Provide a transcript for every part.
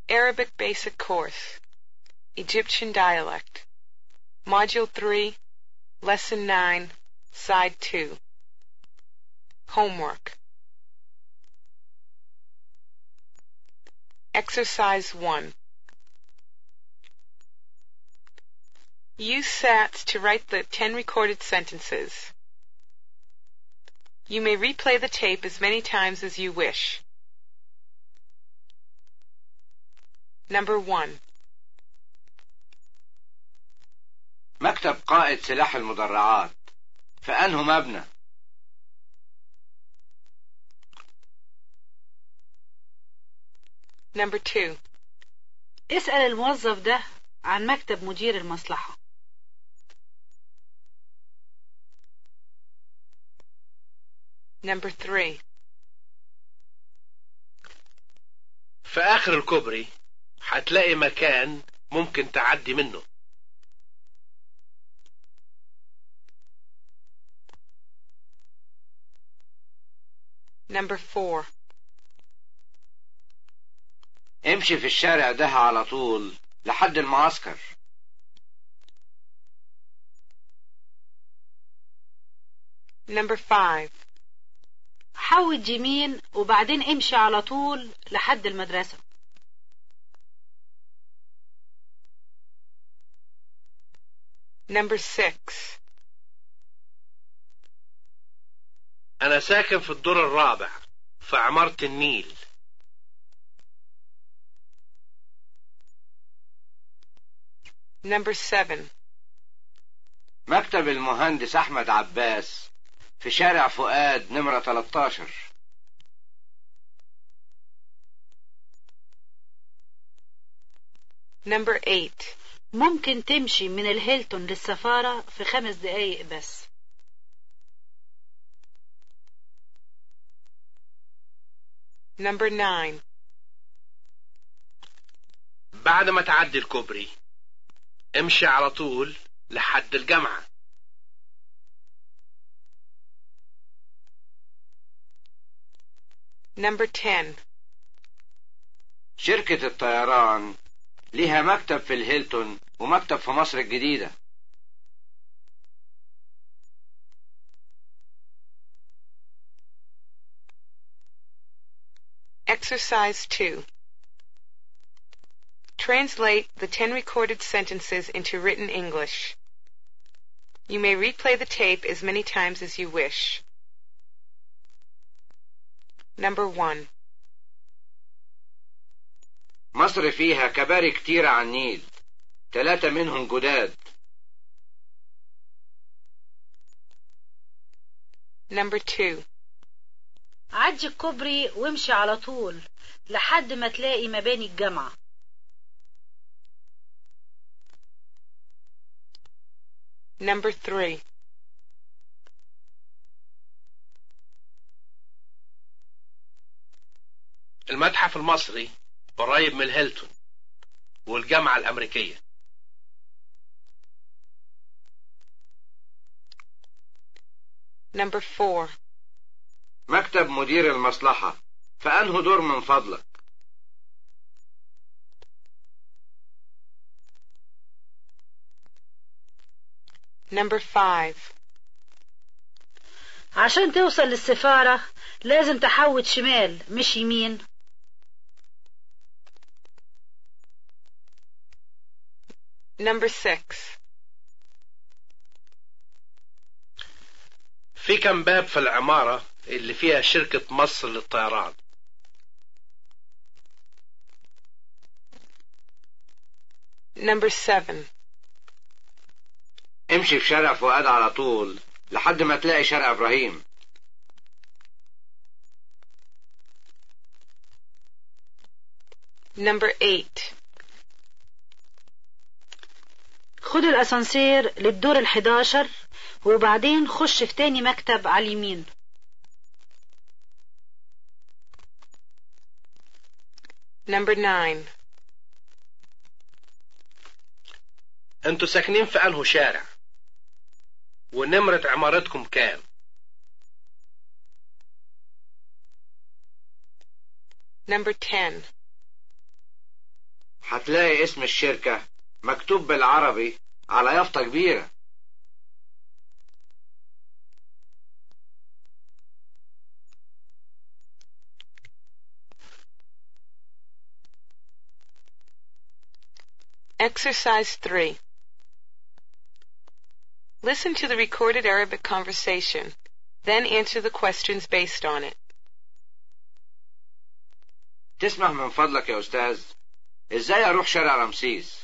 Arabic Basic Course, Egyptian Dialect, Module 3, Lesson 9, Side 2. Homework. Exercise 1. Use SATs to write the 10 recorded sentences. You may replay the tape as many times as you wish. Number 1. مكتب قائد سلاح المدرعات في أنه مبنى Number 2. اسأل الموظف ده عن مكتب مدير المصلحة Number 3. في آخر الكوبري هتلاقي مكان ممكن تعدي منه Number 4. امشي في الشارع ده على طول لحد المعسكر Number 5. حود يمين وبعدين امشي على طول لحد المدرسة Number 6. أنا ساكن في الدور الرابع في عمارة النيل Number 7. مكتب المهندس أحمد عباس في شارع فؤاد نمرة 13 Number 8. ممكن تمشي من الهيلتون للسفارة في خمس دقايق بس Number 9. بعد ما تعدي الكوبري امشي على طول لحد الجامعة Number 10. شركة الطيران ليها مكتب في الهيلتون ومكتب في مصر الجديدة Exercise 2. Translate the 10 recorded sentences into written English. You may replay the tape as many times as you wish. Number 1. مصر فيها كباري كتيرة على النيل ثلاثة منهم جداد Number 2. عدي الكوبري وامشي على طول لحد ما تلاقي مباني الجامعة Number 3. المتحف المصري قريب من الهيلتون والجامعة الأمريكية Number 4. مكتب مدير المصلحة فأنه دور من فضلك Number 5. عشان توصل للسفارة لازم تحود شمال مش يمين Number 6. في كم باب في العمارة اللي فيها شركة مصر للطيران Number 7. امشي في شارع فؤاد على طول لحد ما تلاقي شارع إبراهيم Number 8. خد الأسانسير للدور الحداشر وبعدين خش في تاني مكتب على اليمين Number 9. انتوا ساكنين في انه شارع ونمرة عمارتكم كام Number 10. هتلاقي اسم الشركة مكتوب بالعربي على يافطة كبيرة Exercise 3. Listen to the recorded Arabic conversation, then answer the questions based on it. تسمح من فضلك يا أستاذ إزاي أروح شارع رمسيس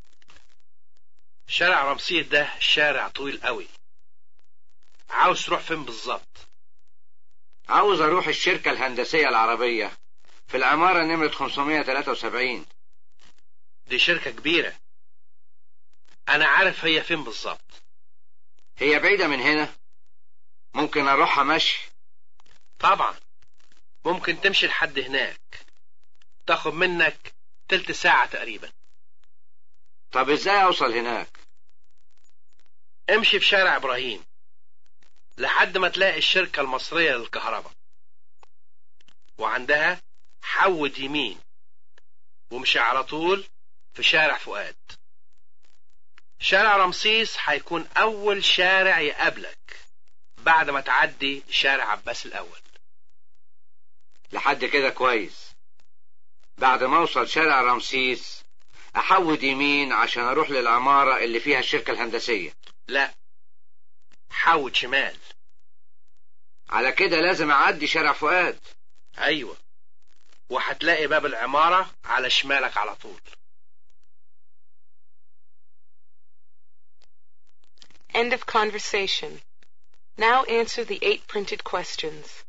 شارع رمسيس ده شارع طويل قوي عاوز تروح فين بالظبط عاوز أروح الشركة الهندسية العربية في العمارة نمرة 573 دي شركة كبيرة أنا عارف هي فين بالظبط هي بعيدة من هنا ممكن أروحها مشي طبعا ممكن تمشي لحد هناك تاخد منك تلت ساعة تقريبا طب إزاي أوصل هناك امشي في شارع إبراهيم لحد ما تلاقي الشركة المصرية للكهرباء وعندها حود يمين ومشي على طول في شارع فؤاد شارع رمسيس هيكون أول شارع يقابلك بعد ما تعدي شارع عباس الأول لحد كده كويس بعد ما أوصل شارع رمسيس أحود يمين عشان أروح للعمارة اللي فيها الشركة الهندسية لا حود شمال على كده لازم أعدي شارع فؤاد أيوة وهتلاقي باب العمارة على شمالك على طول End of conversation. Now answer the eight printed questions.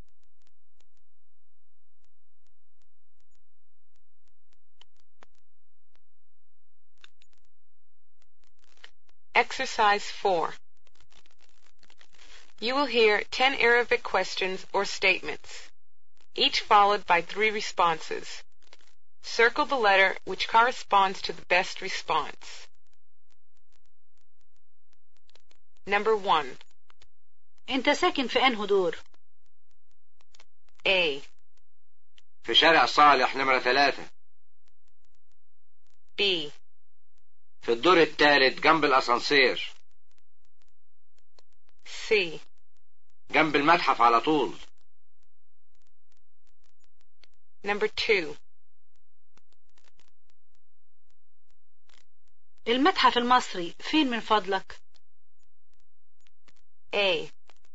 Exercise 4. You will hear 10 Arabic questions or statements, each followed by three responses. Circle the letter which corresponds to the best response. Number 1. انت ساكن في انه دور A. في شارع صالح نمرة ثلاثة B. في الدور الثالث جنب الأسانسير C. جنب المتحف على طول Number 2. المتحف المصري فين من فضلك A.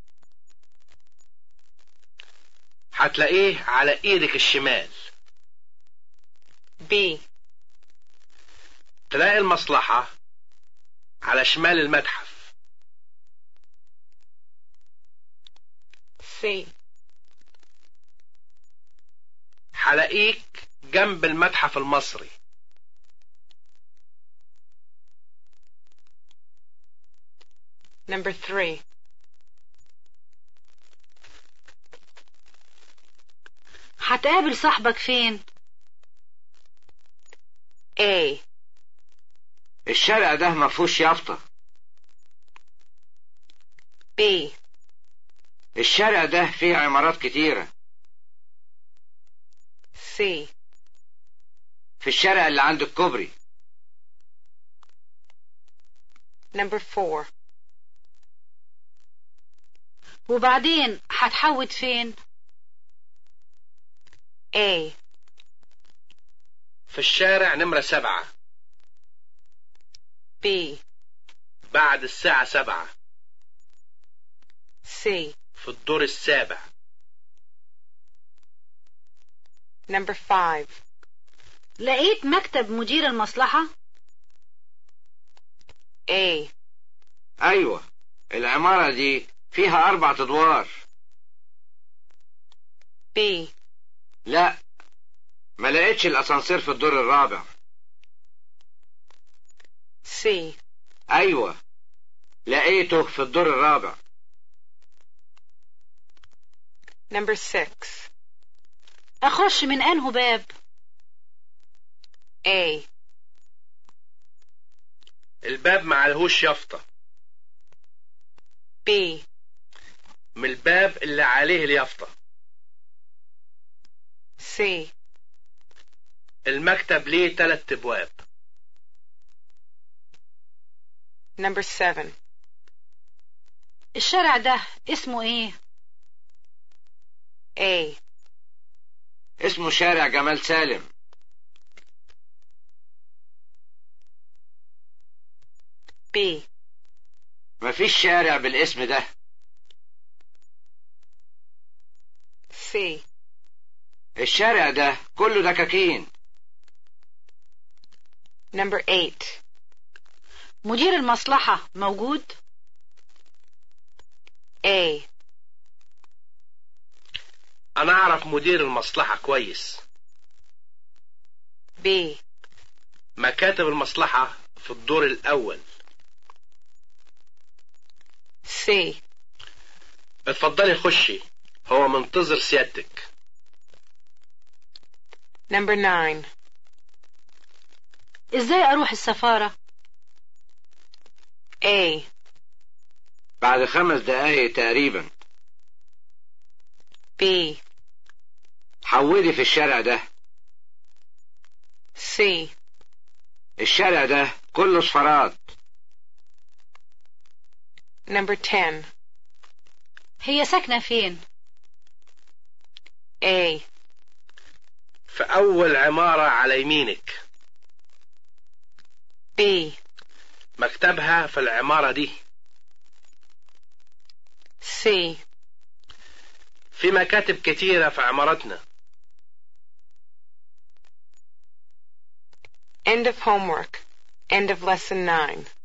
هتلاقيه على ايدك الشمال B. تلاقي المصلحة على شمال المتحف C. هلاقيك جنب المتحف المصري Number 3. هتقابل صاحبك فين A. الشارع ده ما فيهوش يافطة B. الشارع ده فيه عمارات كتيرة C. في الشارع اللي عند الكوبري Number 4. وبعدين هتحود فين A. في الشارع نمرة سبعة B. بعد الساعة سبعة C. في الدور السابع Number 5. لقيت مكتب مدير المصلحة A. أيوة العمارة دي فيها أربع أدوار B. لا ما لقيتش الأسانسير في الدور الرابع C. أيوة لقيته في الدور الرابع Number 6. اخش من انه باب A. الباب معلهوش يافطة B. من الباب اللي عليه اليافطة C. المكتب ليه تلات ابواب Number 7. الشارع ده اسمه ايه A. اسمه شارع جمال سالم B. مفيش شارع بالاسم ده C. الشارع ده كله دكاكين Number 8. مدير المصلحة موجود A. انا اعرف مدير المصلحة كويس B. مكاتب المصلحة في الدور الاول C. اتفضلي خشي هو منتظر سيادتك Number 9. ازاي اروح السفارة A. بعد خمس دقايق تقريبا B. حودي في الشارع ده C. الشارع ده كله صفارات Number 10. هي ساكنة فين A. في اول عمارة على يمينك B. مكتبها في العمارة دي C. في مكاتب كتيرة في عمارتنا End of homework. End of lesson 9.